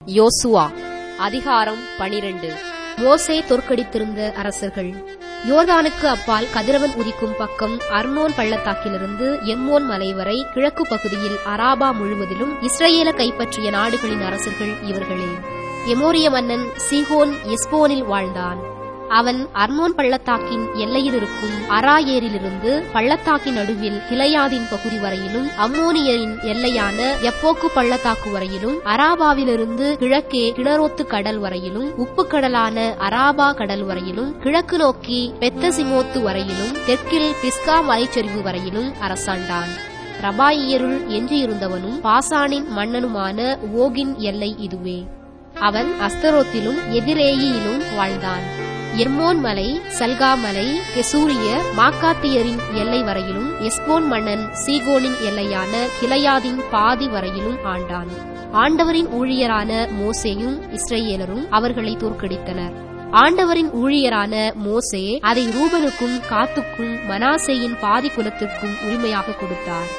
யோசுவா அதிகாரம் பனிரெண்டு மோசே தோற்கடித்திருந்த அரசர்கள் யோர்தானுக்கு அப்பால் கதிரவன் உதிக்கும் பக்கம் அர்னோன் பள்ளத்தாக்கிலிருந்து எம்மோன் மலை வரை கிழக்கு பகுதியில் அராபா முழுவதிலும் இஸ்ரேல கைப்பற்றிய நாடுகளின் அரசர்கள் இவர்களே எமோரிய மன்னன் சீகோன் எஸ்போனில் வாழ்ந்தான் அவன் அர்னோன் பள்ளத்தாக்கின் எல்லையில் இருக்கும் அராயேரிலிருந்து பள்ளத்தாக்கின் நடுவில் கிளையாதின் பகுதி வரையிலும் அம்மோனியரின் எல்லையான எப்போக்கு பள்ளத்தாக்கு வரையிலும் அராபாவிலிருந்து கிழக்கே கிணரோத்து கடல் வரையிலும் உப்பு கடலான அராபா கடல் வரையிலும் கிழக்கு நோக்கி பெத்தசிமோத்து வரையிலும் தெற்கில் பிஸ்கா மலைச்சரிவு வரையிலும் அரசாண்டான் ரபாயியருள் எஞ்சியிருந்தவனும் பாசானின் மன்னனுமான ஓகின் எல்லை இதுவே அவன் அஸ்தரோத்திலும் எதிரேயிலும் வாழ்ந்தான் எர்மோன் மலை சல்கா மலை கெசூரியர் மாக்காத்தியரின் எல்லை வரையிலும் எஸ்போன் மன்னன் சீகோனின் எல்லையான கிளையாதின் பாதி வரையிலும் ஆண்டான் ஆண்டவரின் ஊழியரான மோசேயும் இஸ்ரேலரும் அவர்களை தோற்கடித்தனர் ஆண்டவரின் ஊழியரான மோசே அதை ரூபனுக்கும் காத்துக்கும் மனாசேயின் பாதி குலத்திற்கும் உரிமையாக கொடுத்தார்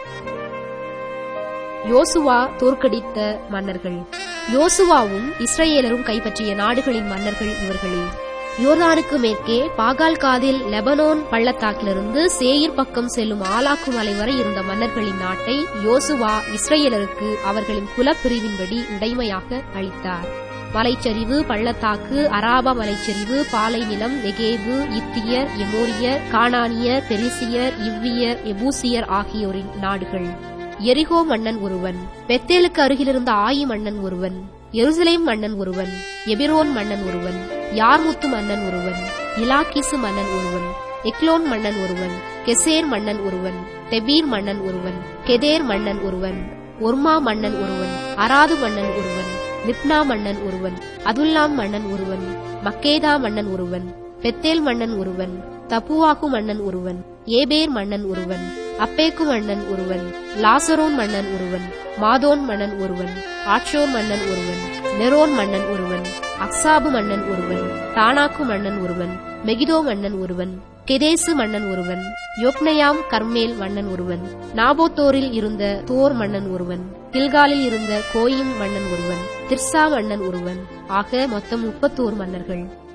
யோசுவா தோற்கடித்த மன்னர்கள் யோசுவாவும் இஸ்ரேலரும் கைப்பற்றிய நாடுகளின் மன்னர்கள் இவர்களே யோர்தானுக்கு மேற்கே பாகால் காதில் லெபனோன் பள்ளத்தாக்கிலிருந்து சேயிர் பக்கம் செல்லும் ஆலாக்கு மலை வரை இருந்த மன்னர்களின் நாட்டை யோசுவா இஸ்ரேலருக்கு அவர்களின் குலப்பிரிவின்படி உடைமையாக அளித்தார் மலைச்சரிவு பள்ளத்தாக்கு அராபா மலைச்சரிவு பாலை நிலம் நெகேபு இத்தியர் எமோரியர் கானானியர் பெரிசியர் இவ்வியர் எபூசியர் ஆகியோரின் நாடுகள் எரிகோ மன்னன் ஒருவன் பெத்தேலுக்கு அருகிலிருந்த ஆயி மன்னன் ஒருவன் எருசலேம் மன்னன் ஒருவன் எபிரோன் மன்னன் ஒருவன் யார்முத்து மன்னன் ஒருவன் இலாக்கிசு மன்னன் ஒருவன் எக்லோன் மன்னன் ஒருவன் கெசேர் மன்னன் ஒருவன் தெபீர் மன்னன் ஒருவன் கெதேர் மன்னன் ஒருவன் ஒர்மா மன்னன் ஒருவன் அராது மன்னன் ஒருவன் நிப்னா மன்னன் ஒருவன் அதுல்லாம் மன்னன் ஒருவன் மக்கேதா மன்னன் ஒருவன் பெத்தேல் மன்னன் ஒருவன் தப்புவாக்கு மன்னன் ஒருவன் ஏபேர் மன்னன் ஒருவன் அப்பேக்கு மன்னன் ஒருவன் லாசரோன் மன்னன் ஒருவன் மாதோன் மன்னன் ஒருவன் ஆட்சோர் மன்னன் ஒருவன் நெரோன் மன்னன் ஒருவன் அக்சாபு மன்னன் ஒருவன் தானாக்கு மன்னன் ஒருவன் மெகிதோ மன்னன் ஒருவன் கெதேசு மன்னன் ஒருவன் யோக்னயாம் கர்மேல் மன்னன் ஒருவன் நாபோத்தோரில் இருந்த தோர் மன்னன் ஒருவன் கில்காலில் இருந்த கோயும் மன்னன் ஒருவன் திர்சா மன்னன் ஒருவன் ஆக மொத்தம் முப்பத்தோர் மன்னர்கள்